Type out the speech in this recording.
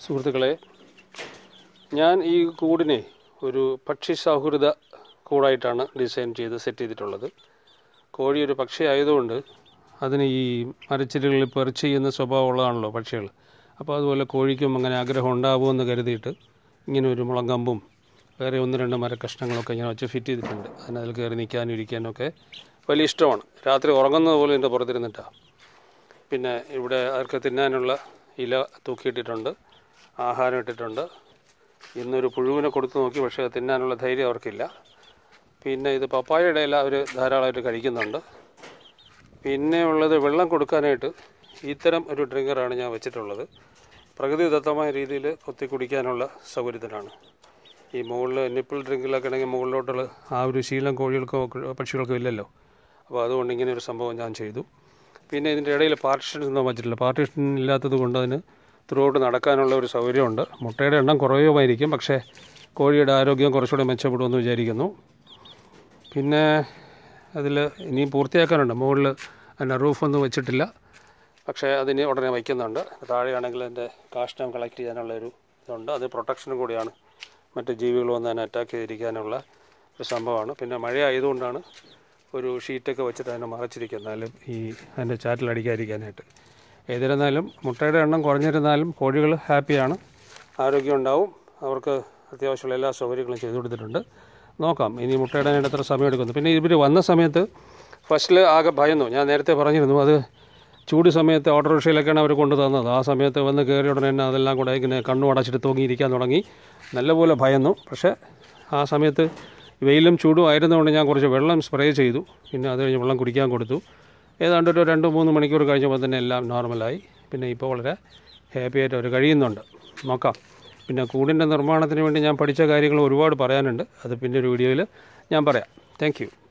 സുഹൃത്തുക്കളെ ഞാൻ ഈ കൂടിനെ ഒരു പക്ഷി സൗഹൃദ കൂടായിട്ടാണ് ഡിസൈൻ ചെയ്ത് സെറ്റ് ചെയ്തിട്ടുള്ളത് കോഴി ഒരു പക്ഷി ആയതുകൊണ്ട് അതിന് ഈ മരച്ചിലുകളിൽ പെർച്ച് ചെയ്യുന്ന സ്വഭാവമുള്ളതാണല്ലോ പക്ഷികൾ അപ്പോൾ അതുപോലെ കോഴിക്കും അങ്ങനെ ആഗ്രഹം ഉണ്ടാവുമെന്ന് കരുതിയിട്ട് ഇങ്ങനെ ഒരു മുളങ്കമ്പും വേറെ ഒന്ന് രണ്ട് മരക്കഷ്ണങ്ങളൊക്കെ ഇങ്ങനെ വെച്ച് ഫിറ്റ് ചെയ്തിട്ടുണ്ട് അതിനതിൽ കയറി നിൽക്കാനും ഇരിക്കാനും ഒക്കെ വലിയ ഇഷ്ടമാണ് രാത്രി ഉറങ്ങുന്നത് പോലും എൻ്റെ പുറത്തിരുന്നിട്ടാണ് പിന്നെ ഇവിടെ അവർക്ക് തിന്നാനുള്ള ഇല തൂക്കിയിട്ടിട്ടുണ്ട് ആഹാരം ഇട്ടിട്ടുണ്ട് ഇന്നൊരു പുഴുവിനെ കൊടുത്തു നോക്കി പക്ഷേ അത് തിന്നാനുള്ള ധൈര്യം അവർക്കില്ല പിന്നെ ഇത് പപ്പായയുടെ ഇല അവർ ധാരാളമായിട്ട് കഴിക്കുന്നുണ്ട് പിന്നെ ഉള്ളത് വെള്ളം കൊടുക്കാനായിട്ട് ഇത്തരം ഒരു ഡ്രിങ്കറാണ് ഞാൻ വെച്ചിട്ടുള്ളത് പ്രകൃതിദത്തമായ രീതിയിൽ കൊത്തി കുടിക്കാനുള്ള സൗകര്യത്തിനാണ് ഈ മുകളിൽ നിപ്പിൾ ഡ്രിങ്കിലൊക്കെ ആണെങ്കിൽ മുകളിലോട്ടുള്ള ആ ഒരു ശീലം കോഴികൾക്കോ പക്ഷികൾക്കോ ഇല്ലല്ലോ അപ്പോൾ അതുകൊണ്ട് ഇങ്ങനെ ഒരു സംഭവം ഞാൻ ചെയ്തു പിന്നെ ഇതിൻ്റെ ഇടയിൽ പാർട്ടിഷൻ ഒന്നും വച്ചിട്ടില്ല പാർട്ടിഷൻ ഇല്ലാത്തത് കൊണ്ട് അതിന് ത്രൂ ഔട്ട് നടക്കാനുള്ള ഒരു സൗകര്യമുണ്ട് മുട്ടയുടെ എണ്ണം കുറയുമായിരിക്കും പക്ഷേ കോഴിയുടെ ആരോഗ്യം കുറച്ചുകൂടെ മെച്ചപ്പെടുമെന്ന് വിചാരിക്കുന്നു പിന്നെ അതിൽ ഇനിയും പൂർത്തിയാക്കാനുണ്ട് മുകളിൽ അതിൻ്റെ റൂഫൊന്നും വെച്ചിട്ടില്ല പക്ഷേ അതിന് ഉടനെ വയ്ക്കുന്നുണ്ട് താഴെയാണെങ്കിൽ അതിൻ്റെ കാഷ്ടം കളക്ട് ചെയ്യാനുള്ള ഒരു ഇതുണ്ട് അത് പ്രൊട്ടക്ഷനും കൂടിയാണ് മറ്റ് ജീവികൾ വന്ന് അതിനെ അറ്റാക്ക് ചെയ്തിരിക്കാനുള്ള ഒരു സംഭവമാണ് പിന്നെ മഴ ആയതുകൊണ്ടാണ് ഒരു ഷീറ്റൊക്കെ വെച്ചിട്ട് അതിനെ മറച്ചിരിക്കുന്നത് എന്നാലും ഈ അതിൻ്റെ ചാറ്റിലടിക്കാതിരിക്കാനായിട്ട് ഏതിരുന്നാലും മുട്ടയുടെ എണ്ണം കുറഞ്ഞിരുന്നാലും കോഴികൾ ഹാപ്പിയാണ് ആരോഗ്യം ഉണ്ടാവും അവർക്ക് അത്യാവശ്യമുള്ള എല്ലാ സൗകര്യങ്ങളും ചെയ്തു കൊടുത്തിട്ടുണ്ട് നോക്കാം ഇനി മുട്ടയിടാനായിട്ട് എത്ര സമയം എടുക്കുന്നു പിന്നെ ഇവർ വന്ന സമയത്ത് ഫസ്റ്റിൽ ആകെ ഭയന്നു ഞാൻ നേരത്തെ പറഞ്ഞിരുന്നു അത് ചൂട് സമയത്ത് ഓട്ടോറിക്ഷയിലൊക്കെയാണ് അവർ കൊണ്ടു തന്നത് ആ സമയത്ത് വന്ന് കയറിയ ഉടനെ തന്നെ അതെല്ലാം കൂടെ ഇങ്ങനെ കണ്ണു അടച്ചിട്ട് തൂങ്ങിയിരിക്കാൻ തുടങ്ങി നല്ലപോലെ ഭയന്നു പക്ഷേ ആ സമയത്ത് വെയിലും ചൂടും ആയിരുന്നതുകൊണ്ട് ഞാൻ കുറച്ച് വെള്ളം സ്പ്രേ ചെയ്തു പിന്നെ അത് കഴിഞ്ഞ് വെള്ളം കുടിക്കാൻ കൊടുത്തു ഏതാണ്ട് ഒരു രണ്ട് മൂന്ന് മണിക്കൂർ കഴിഞ്ഞപ്പോൾ തന്നെ എല്ലാം നോർമലായി പിന്നെ ഇപ്പോൾ വളരെ ഹാപ്പി ആയിട്ട് അവർ കഴിയുന്നുണ്ട് നോക്കാം പിന്നെ കൂടിൻ്റെ നിർമ്മാണത്തിന് വേണ്ടി ഞാൻ പഠിച്ച കാര്യങ്ങൾ ഒരുപാട് പറയാനുണ്ട് അത് പിന്നെ ഒരു വീഡിയോയിൽ ഞാൻ പറയാം താങ്ക്